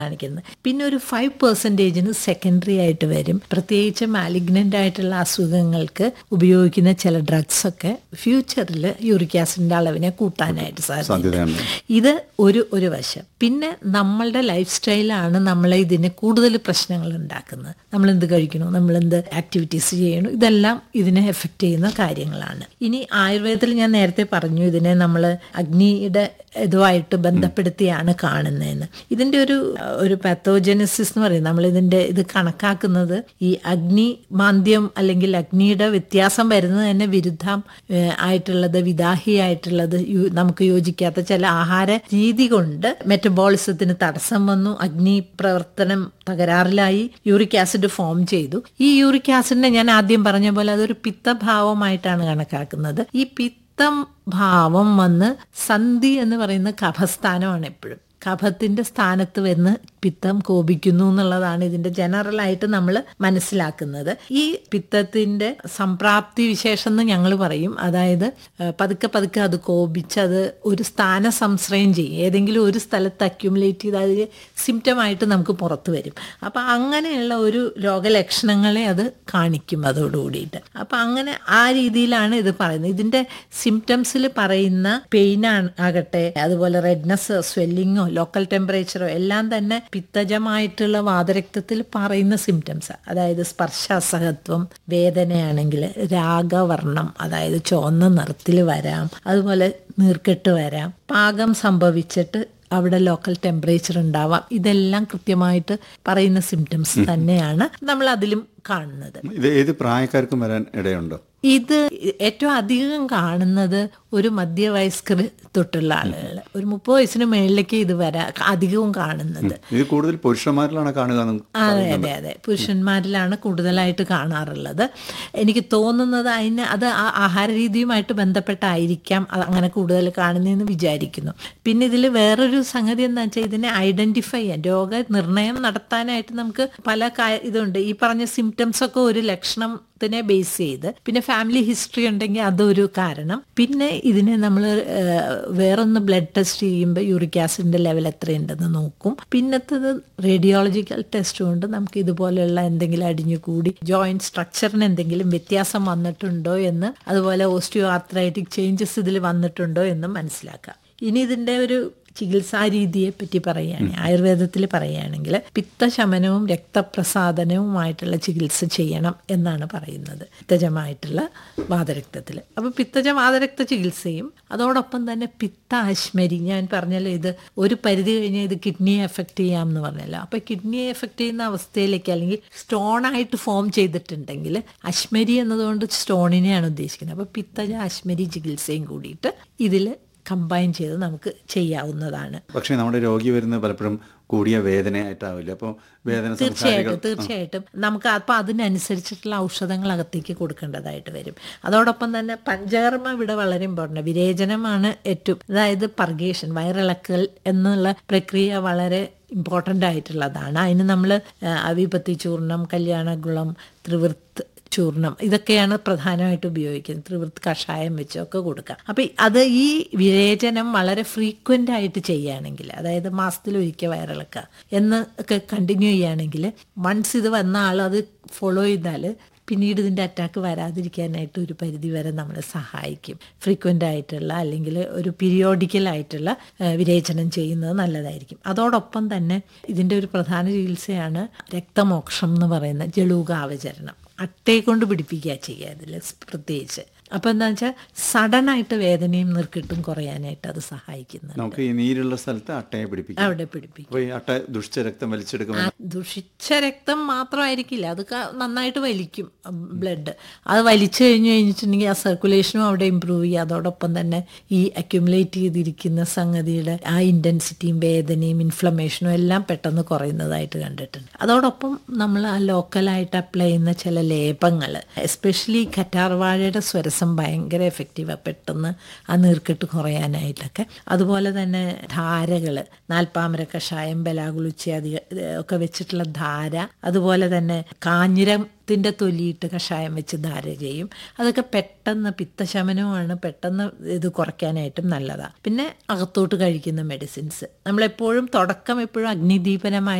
കാണിക്കുന്നത് പിന്നെ ഒരു ഫൈവ് പെർസെൻറ്റേജിന് സെക്കൻഡറി ആയിട്ട് വരും പ്രത്യേകിച്ച് മാലിഗ്നൻ്റ് ആയിട്ടുള്ള അസുഖങ്ങൾക്ക് ഉപയോഗിക്കുന്ന ചില ഡ്രഗ്സ് ഒക്കെ ഫ്യൂച്ചറിൽ യൂറിക് ആസിഡിന്റെ അളവിനെ കൂട്ടാനായിട്ട് സാധിക്കും സാധ്യതയുണ്ട് ഇത് ഒരു ഒരു വശം പിന്നെ നമ്മളുടെ ലൈഫ് സ്റ്റൈലാണ് നമ്മളെ ഇതിന് കൂടുതൽ പ്രശ്നങ്ങൾ ഉണ്ടാക്കുന്നത് നമ്മൾ എന്ത് കഴിക്കണു നമ്മൾ എന്ത് ആക്ടിവിറ്റീസ് ചെയ്യണു ഇതെല്ലാം ഇതിനെ എഫക്റ്റ് ചെയ്യുന്ന കാര്യങ്ങളാണ് ഇനി ആയുർവേദത്തിൽ ഞാൻ നേരത്തെ പറഞ്ഞു ഇതിനെ നമ്മൾ അഗ്നിയുടെ ഇതുമായിട്ട് ബന്ധപ്പെടുത്തിയാണ് കാണുന്നതെന്ന് ഇതിന്റെ ഒരു ഒരു പാത്തോജനസിസ് എന്ന് പറയും നമ്മൾ ഇതിന്റെ ഇത് കണക്കാക്കുന്നത് ഈ അഗ്നി മാന്ദ്യം അല്ലെങ്കിൽ അഗ്നിയുടെ വ്യത്യാസം വരുന്നത് തന്നെ വിരുദ്ധം ഏഹ്, ആയിട്ടുള്ളത് വിദാഹിയായിട്ടുള്ളത് യു- നമുക്ക് യോജിക്കാത്ത ചില ആഹാര രീതി കൊണ്ട് മെറ്റബോളിസത്തിന് തടസ്സം വന്നു അഗ്നി പ്രവർത്തനം തകരാറിലായി യൂറിക് ആസിഡ് ഫോം ചെയ്തു ഈ യൂറിക് ആസിഡിനെ ഞാൻ ആദ്യം പറഞ്ഞ പോലെ അതൊരു പിത്തഭാവമായിട്ടാണ് കണക്കാക്കുന്നത് ഈ പിത്തം ഭാവം വന്ന് സന്ധി എന്ന് പറയുന്ന കഫസ്ഥാനമാണ് എപ്പോഴും കഫത്തിന്റെ സ്ഥാനത്ത് വന്ന് പിത്തം കോപിക്കുന്നു എന്നുള്ളതാണ് ഇതിന്റെ ജനറൽ ആയിട്ട് നമ്മൾ മനസ്സിലാക്കുന്നത് ഈ പിത്തത്തിന്റെ സംപ്രാപ്തി വിശേഷം എന്ന് ഞങ്ങൾ പറയും അതായത് ഏഹ്, പതുക്കെ പതുക്കെ അത് കോപിച്ച് അത് ഒരു സ്ഥാന സംശ്രയം ചെയ്യും ഏതെങ്കിലും ഒരു സ്ഥലത്ത് അക്യുമുലേറ്റ് ചെയ്ത് അതിൽ സിംറ്റമായിട്ട് നമുക്ക് പുറത്ത് വരും അപ്പം അങ്ങനെയുള്ള ഒരു രോഗലക്ഷണങ്ങളെ അത് കാണിക്കും അതോടുകൂടിയിട്ട് അപ്പം അങ്ങനെ ആ രീതിയിലാണ് ഇത് പറയുന്നത് ഇതിന്റെ സിംറ്റംസിൽ പറയുന്ന പെയിൻ ആകട്ടെ അതുപോലെ റെഡ്നെസ് സ്വെല്ലിങ്ങോ ലോക്കൽ ടെമ്പറേച്ചറോ എല്ലാം തന്നെ പിത്തജമായിട്ടുള്ള വാതരക്തത്തിൽ പറയുന്ന സിംറ്റംസ് അതായത് സ്പർശാസഹത്വം വേദനയാണെങ്കിൽ രാഗവർണം അതായത് ചുവന്ന നിറത്തിൽ വരാം അതുപോലെ നീർക്കെട്ട് വരാം പാകം സംഭവിച്ചിട്ട് അവിടെ ലോക്കൽ ടെമ്പറേച്ചർ ഉണ്ടാവാം ഇതെല്ലാം കൃത്യമായിട്ട് പറയുന്ന സിംറ്റംസ് തന്നെയാണ് നമ്മൾ അതിലും കാണുന്നത് ഇത് ഏത് പ്രായക്കാർക്കും വരാൻ ഇടയുണ്ടോ ഇത് ഏറ്റവും അധികം കാണുന്നത് ഒരു മധ്യവയസ്കർ തൊട്ടുള്ള ആളുകൾ ഒരു മുപ്പത് വയസ്സിന് മേളിലേക്ക് ഇത് വരാ അധികവും കാണുന്നത് ഇത് കൂടുതൽ പുരുഷന്മാരിലാണ് കാണുക എന്ന് അതെ അതെ അതെ പുരുഷന്മാരിലാണ് കൂടുതലായിട്ട് കാണാറുള്ളത് എനിക്ക് തോന്നുന്നത് അതിന് അത് ആ ആഹാര രീതിയുമായിട്ട് ബന്ധപ്പെട്ടായിരിക്കാം അത് അങ്ങനെ കൂടുതൽ കാണുന്നതെന്ന് വിചാരിക്കുന്നു പിന്നെ ഇതിൽ വേറൊരു സംഗതി എന്താ വെച്ചാൽ ഇതിനെ ഐഡന്റിഫൈ ചെയ്യാൻ രോഗനിർണയം നടത്താനായിട്ട് നമുക്ക് പല കാ- ഇതുണ്ട് ഈ പറഞ്ഞ സിംറ്റംസ് ഒക്കെ ഒരു ലക്ഷണത്തിനെ ബേസ് ചെയ്ത് പിന്നെ ഫാമിലി ഹിസ്റ്ററി ഉണ്ടെങ്കിൽ അതൊരു കാരണം പിന്നെ ഇതിനെ നമ്മൾ വേറൊന്ന് ബ്ലഡ് ടെസ്റ്റ് ചെയ്യുമ്പോൾ യൂറിക് ആസിഡിന്റെ ലെവൽ എത്രയുണ്ടെന്ന് നോക്കും പിന്നത്തത് റേഡിയോളജിക്കൽ ടെസ്റ്റ് കൊണ്ട് നമുക്ക് ഇതുപോലെയുള്ള എന്തെങ്കിലും അടിഞ്ഞു കൂടി ജോയിന്റ് സ്ട്രക്ചറിന് എന്തെങ്കിലും വ്യത്യാസം വന്നിട്ടുണ്ടോ എന്ന് അതുപോലെ ഓസ്റ്റിയോ ആർത്രൈറ്റിക് ചേഞ്ചസ് ഇതിൽ വന്നിട്ടുണ്ടോ എന്നും മനസ്സിലാക്കാം ഇനി ഇതിന്റെ ഒരു ചികിത്സാ രീതിയെ പറ്റി പറയുകയാണെങ്കിൽ ആയുർവേദത്തിൽ പറയുകയാണെങ്കിൽ പിത്തശമനവും രക്തപ്രസാദനവുമായിട്ടുള്ള ചികിത്സ ചെയ്യണം എന്നാണ് പറയുന്നത് പിത്തജമായിട്ടുള്ള വാതരക്തത്തിൽ അപ്പോൾ പിത്തജ വാതരക്ത ചികിത്സയും അതോടൊപ്പം തന്നെ പിത്ത അശ്മരി ഞാൻ പറഞ്ഞല്ലോ ഇത് ഒരു പരിധി കഴിഞ്ഞാൽ ഇത് കിഡ്നിയെ എഫക്റ്റ് ചെയ്യാം എന്ന് പറഞ്ഞല്ലോ അപ്പോൾ കിഡ്നിയെ എഫക്റ്റ് ചെയ്യുന്ന അവസ്ഥയിലേക്ക് അല്ലെങ്കിൽ സ്റ്റോൺ ആയിട്ട് ഫോം ചെയ്തിട്ടുണ്ടെങ്കിൽ അശ്മരി എന്നതുകൊണ്ട് സ്റ്റോണിനെയാണ് ഉദ്ദേശിക്കുന്നത് അപ്പോൾ പിത്തജ അശ്മരി ചികിത്സയും കൂടിയിട്ട് ഇതിൽ കമ്പൈൻ ചെയ്ത് നമുക്ക് ചെയ്യാവുന്നതാണ് പക്ഷേ നമ്മുടെ രോഗി വരുന്നത് പലപ്പോഴും കൂടിയ വേദനയായിട്ടാവില്ല അപ്പോൾ വേദന സംഹാരികൾ തീർച്ചയായിട്ടും തീർച്ചയായിട്ടും നമുക്ക് അപ്പം അതിനനുസരിച്ചിട്ടുള്ള ഔഷധങ്ങൾ അകത്തേക്ക് കൊടുക്കേണ്ടതായിട്ട് വരും അതോടൊപ്പം തന്നെ പഞ്ചകർമ്മ ഇവിടെ വളരെ ഇമ്പോർട്ടൻ്റ് വിരേചനമാണ് ഏറ്റവും അതായത് പർഗേഷൻ വയറിളക്കൽ എന്നുള്ള പ്രക്രിയ വളരെ ഇമ്പോർട്ടൻ്റ് ആയിട്ടുള്ളതാണ് അതിന് നമ്മൾ അവിപത്തി ചൂർണം കല്യാണകുളം ത്രിവൃത്ത് ചൂർണം ഇതൊക്കെയാണ് പ്രധാനമായിട്ട് ഉപയോഗിക്കുന്നത് ത്രിവൃത്ത് കഷായം വെച്ചൊക്കെ കൊടുക്കാം അപ്പം അത് ഈ വിരേചനം വളരെ ഫ്രീക്വൻ്റ് ആയിട്ട് ചെയ്യുകയാണെങ്കിൽ അതായത് മാസത്തിൽ ഒരിക്കൽ വയറിളക്കുക എന്ന് ഒക്കെ കണ്ടിന്യൂ ചെയ്യുകയാണെങ്കിൽ വൺസ് ഇത് വന്ന ആൾ അത് ഫോളോ ചെയ്താൽ പിന്നീട് ഇതിൻ്റെ അറ്റാക്ക് വരാതിരിക്കാനായിട്ട് ഒരു പരിധി വരെ നമ്മളെ സഹായിക്കും ഫ്രീക്വൻ്റ് ആയിട്ടുള്ള അല്ലെങ്കിൽ ഒരു പീരിയോഡിക്കൽ ആയിട്ടുള്ള ആ, വിരേചനം ചെയ്യുന്നത് നല്ലതായിരിക്കും അതോടൊപ്പം തന്നെ ഇതിൻ്റെ ഒരു പ്രധാന ചികിത്സയാണ് രക്തമോക്ഷം എന്ന് പറയുന്ന ജലൂകാവചരണം അട്ടയെ കൊണ്ട് പിടിപ്പിക്കുക ചെയ്യുക ഇതിൽ പ്രത്യേകിച്ച് അപ്പം എന്താ വെച്ചാൽ സഡനായിട്ട് വേദനയും നിർക്കിട്ടും കുറയാനായിട്ട് അത് സഹായിക്കുന്നുണ്ട് നമുക്ക് ഈ നീരുള്ള സ്ഥലത്ത് അട്ടയെ പിടിപ്പിക്കും അവിടെ പിടിപ്പിക്കും അപ്പോൾ ഈ അട്ട ദുഷിച്ച രക്തം വലിച്ചെടുക്കുമ്പോൾ ആ ദുഷിച്ച രക്തം മാത്രമായിരിക്കില്ല അത് ക- നന്നായിട്ട് വലിക്കും ബ്ലഡ് അത് വലിച്ചു കഴിഞ്ഞു കഴിഞ്ഞിട്ടുണ്ടെങ്കിൽ ആ സർക്കുലേഷനും അവിടെ ഇമ്പ്രൂവ് ചെയ്യുക അതോടൊപ്പം തന്നെ ഈ അക്യുമുലേറ്റ് ചെയ്തിരിക്കുന്ന സംഗതിയുടെ ആ ഇൻറ്റൻസിറ്റിയും വേദനയും ഇൻഫ്ലമേഷനും എല്ലാം പെട്ടെന്ന് കുറയുന്നതായിട്ട് കണ്ടിട്ടുണ്ട് അതോടൊപ്പം നമ്മൾ ആ ലോക്കലായിട്ട് അപ്ലൈ ചെയ്യുന്ന ചില ലേപങ്ങൾ എസ്പെഷ്യലി കറ്റാർവാഴയുടെ സ്വരസ ശ്വാസം ഭയങ്കര എഫക്റ്റീവാണ് പെട്ടെന്ന് ആ നീർക്കെട്ട് കുറയാനായിട്ടൊക്കെ അതുപോലെ തന്നെ ധാരകൾ നാൽപ്പാമര കഷായം ബലാകുളിച്ചി അധിക ഒക്കെ വെച്ചിട്ടുള്ള ധാര അതുപോലെ തന്നെ കാഞ്ഞിരത്തിൻ്റെ തൊലിയിട്ട് കഷായം വെച്ച് ധാര ചെയ്യും അതൊക്കെ പെട്ടെന്ന് പിത്തശമനവുമാണ് പെട്ടെന്ന് ഇത് കുറയ്ക്കാനായിട്ടും നല്ലതാണ് പിന്നെ അകത്തോട്ട് കഴിക്കുന്ന മെഡിസിൻസ് നമ്മളെപ്പോഴും തുടക്കം എപ്പോഴും അഗ്നിദീപനമായി